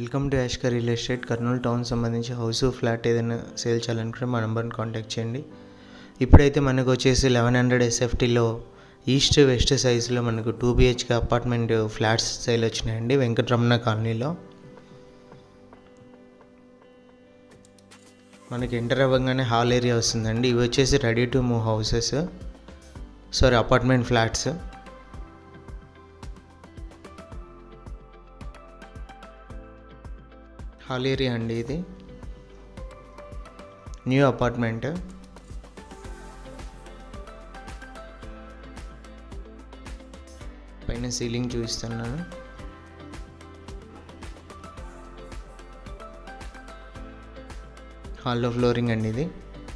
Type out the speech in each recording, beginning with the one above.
welcome to Yashkar real estate Kurnool town సంబంధించి house flat ఏదైనా sale చేయాలనుకుంటే మా నెంబర్ని కాంటాక్ట్ చేయండి ఇప్పుడైతే మనకు వచ్చేసి లెవెన్ హండ్రెడ్ ఎస్ఎఫ్టీలో ఈస్ట్ వెస్ట్ సైజులో మనకు two BHK apartment flats sale వచ్చినాయండి వెంకటరమణ కాలనీలో మనకి ఎంటర్ అవ్వగానే హాల్ ఏరియా వస్తుందండి ఇవి వచ్చేసి ready to move houses sorry apartment flats hall area అండి ఇది న్యూ అపార్ట్మెంట్ పైన సీలింగ్ చూపిస్తున్నాను హాల్లో ఫ్లోరింగ్ అండి ఇది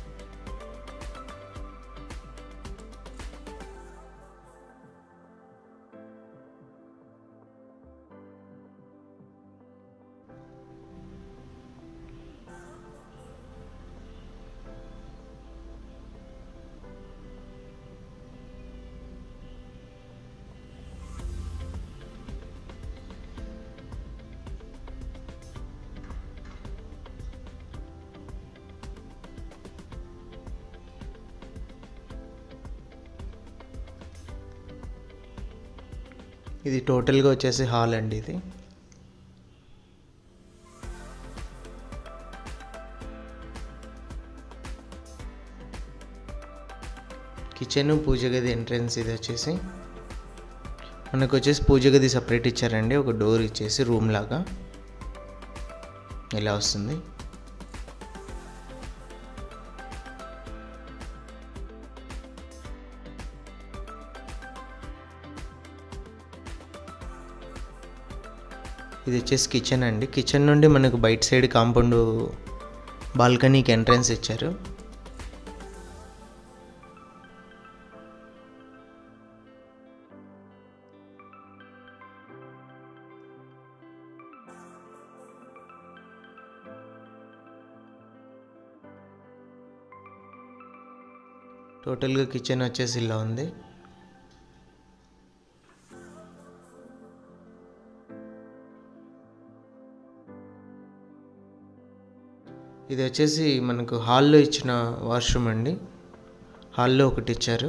ఇది టోటల్గా వచ్చేసి హాల్ అండి ఇది కిచెన్ పూజ గది ఎంట్రన్స్ ఇది వచ్చేసి మనకు వచ్చేసి పూజ గది సపరేట్ ఇచ్చారండి ఒక డోర్ ఇచ్చేసి రూమ్ లాగా ఇలా వస్తుంది ఇది వచ్చేసి కిచెన్ అండి కిచెన్ నుండి మనకు బయట సైడ్ కాంపౌండ్ బాల్కనీకి ఎంట్రన్స్ ఇచ్చారు టోటల్గా కిచెన్ వచ్చేసి ఇలా ఉంది ఇది వచ్చేసి మనకు హాల్లో ఇచ్చిన వాష్రూమ్ అండి హాల్లో ఒకటి ఇచ్చారు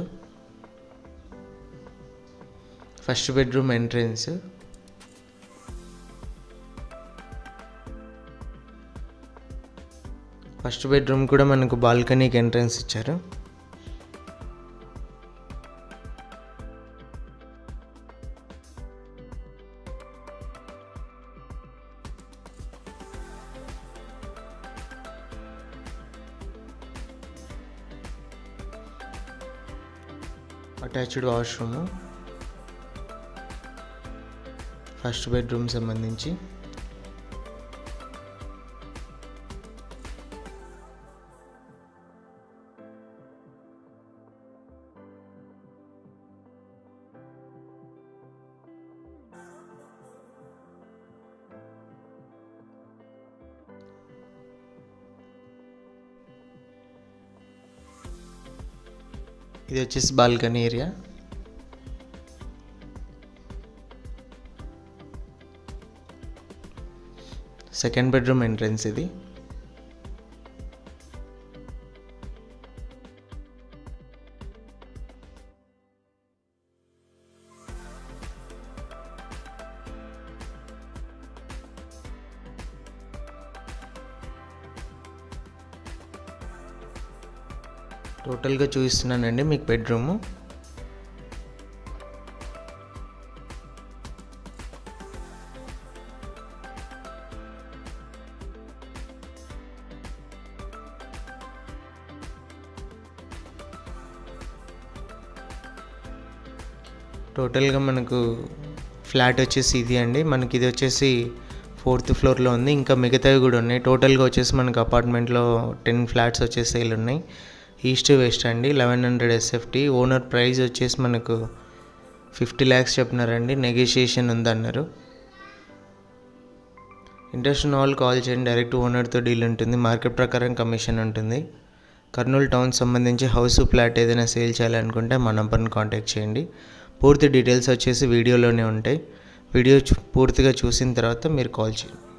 first bedroom entrance first bedroom కూడా మనకు బాల్కనీకి ఎంట్రన్స్ ఇచ్చారు అటాచ్డ్ వాష్రూమ్ ఫస్ట్ బెడ్రూమ్ సంబంధించి ఇది వచ్చేసి balcony area second bedroom entrance ఇది టోటల్గా చూపిస్తున్నానండి మీకు బెడ్రూము టోటల్గా మనకు ఫ్లాట్ వచ్చేసి ఇది అండి మనకి ఇది వచ్చేసి ఫోర్త్ ఫ్లోర్లో ఉంది ఇంకా మిగతావి కూడా ఉన్నాయి టోటల్గా వచ్చేసి మనకు అపార్ట్మెంట్లో టెన్ ఫ్లాట్స్ వచ్చేసి సేల్ ఉన్నాయి ఈస్ట్ వెస్ట్ అండి eleven hundred SFT owner price వచ్చేసి మనకు ఫిఫ్టీ ల్యాక్స్ చెప్పినారండి నెగోషియేషన్ ఉందన్నారు ఇంట్రెస్ట్ ఉన్న వాళ్ళు కాల్ చేయండి డైరెక్ట్ ఓనర్తో డీల్ ఉంటుంది మార్కెట్ ప్రకారం కమిషన్ ఉంటుంది కర్నూలు టౌన్ సంబంధించి హౌస్ ఫ్లాట్ ఏదైనా సేల్ చేయాలనుకుంటే మా నంబర్ని కాంటాక్ట్ చేయండి పూర్తి డీటెయిల్స్ వచ్చేసి వీడియోలోనే ఉంటాయి వీడియో చూ- పూర్తిగా చూసిన తర్వాత మీరు కాల్ చేయండి